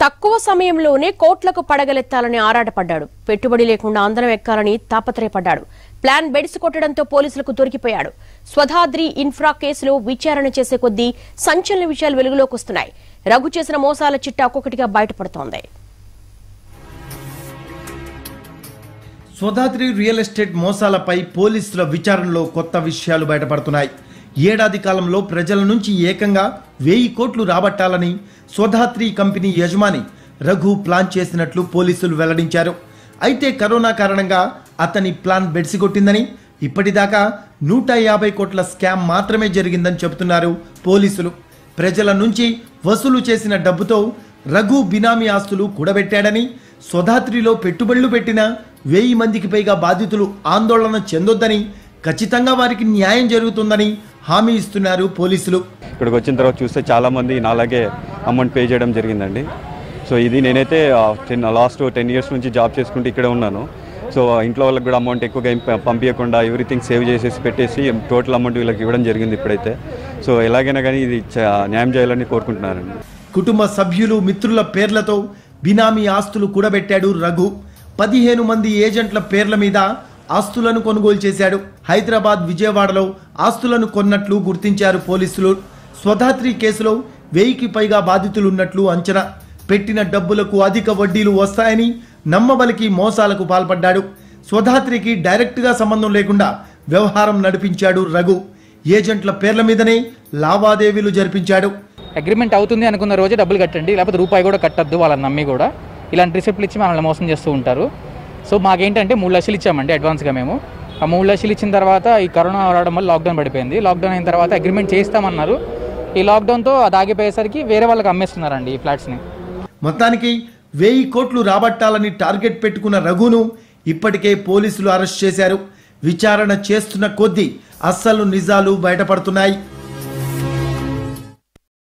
తక్కువ సమయంలోనే కోట్లకు పడగలెత్తాలని ఆరాటపడ్డాడు పెట్టుబడి లేకుండా అందరం ఎక్కాలని తాపత్రయపడ్డాడు ప్లాన్ బెడిసి కొట్టడంతో పోలీసులకు దొరికిపోయాడు స్వధాద్రి ఇన్ఫ్రా కేసులో విచారణ చేసే కొద్దీ సంచలన విషయాలు వెలుగులోకి వస్తున్నాయి రఘు చేసిన మోసాల చిట్టా ఒక్కొక్కటిగా బయటపడుతోంది స్వదాద్రి రియల్ ఎస్టేట్ మోసాలపై పోలీసుల విచారణలో కొత్త విషయాలు బయటపడుతున్నాయి ఏడాది కాలంలో ప్రజల నుంచి ఏకంగా వెయ్యి కోట్లు రాబట్టాలని స్వధాత్రి కంపెనీ యజమాని రఘు ప్లాన్ చేసినట్లు పోలీసులు వెల్లడించారు అయితే కరోనా కారణంగా అతని ప్లాన్ బెడిసికొట్టిందని ఇప్పటిదాకా నూట యాభై కోట్ల స్కామ్ మాత్రమే జరిగిందని చెబుతున్నారు పోలీసులు ప్రజల నుంచి వసూలు చేసిన డబ్బుతో రఘు బినామీ ఆస్తులు కూడబెట్టాడని స్వధాత్రిలో పెట్టుబడులు పెట్టిన వెయ్యి మందికి పైగా బాధితులు ఆందోళన చెందొద్దని ఖచ్చితంగా వారికి న్యాయం జరుగుతుందని హామీ ఇస్తున్నారు పోలీసులు ఇక్కడికి వచ్చిన తర్వాత చూస్తే చాలామంది నాలాగే అమౌంట్ పే చేయడం జరిగిందండి సో ఇది నేనైతే టెన్ లాస్ట్ టెన్ ఇయర్స్ నుంచి జాబ్ చేసుకుంటూ ఇక్కడే ఉన్నాను సో ఇంట్లో వాళ్ళకి కూడా అమౌంట్ ఎక్కువగా ఏం ప- పంపించకుండా ఎవ్రీథింగ్ సేవ్ చేసేసి పెట్టేసి టోటల్ అమౌంట్ వీళ్ళకి ఇవ్వడం జరిగింది ఇప్పుడైతే సో ఎలాగైనా కానీ ఇది చ- న్యాయం చేయాలని కోరుకుంటున్నానండి కుటుంబ సభ్యులు మిత్రుల పేర్లతో బినామీ ఆస్తులు కూడబెట్టాడు రఘు పదిహేను మంది ఏజెంట్ల పేర్ల మీద ఆస్తులను కొనుగోలు చేశాడు హైదరాబాద్ విజయవాడలో ఆస్తులను కొన్నట్లు గుర్తించారు పోలీసులు స్వధాత్రి కేసులో వెయ్యికి పైగా బాధితులున్నట్లు అంచనా పెట్టిన డబ్బులకు అధిక వడ్డీలు వస్తాయని నమ్మబలికి మోసాలకు పాల్పడ్డాడు స్వధాత్రికి డైరెక్ట్గా సంబంధం లేకుండా వ్యవహారం నడిపించాడు రఘు ఏజెంట్ల పేర్ల మీదనే లావాదేవీలు జరిపించాడు అగ్రిమెంట్ అవుతుంది అనుకున్న రోజే డబ్బులు కట్టండి లేకపోతే రూపాయి కూడా కట్టద్దు వాళ్ళని నమ్మి కూడా ఇలాంటి రిసిప్ట్లు ఇచ్చి మనల్ని మోసం చేస్తూ ఉంటారు సో మాకేంటంటే మూడు లక్షలు ఇచ్చామండి అడ్వాన్స్గా మేము ఆ మూడు లక్షలు ఇచ్చిన తర్వాత ఈ కరోనా రావడం వల్ల లాక్డౌన్ పడిపోయింది లాక్డౌన్ అయిన తర్వాత అగ్రిమెంట్ చేస్తామన్నారు ఈ లాక్డౌన్తో అది ఆగిపోయేసరికి వేరే వాళ్ళకి అమ్మేస్తున్నారండి ఈ ఫ్లాట్స్ని మొత్తానికి వెయ్యి కోట్లు రాబట్టాలని టార్గెట్ పెట్టుకున్న రఘును ఇప్పటికే పోలీసులు అరెస్ట్ చేశారు విచారణ చేస్తున్న కొద్దీ అస్సలు నిజాలు బయటపడుతున్నాయి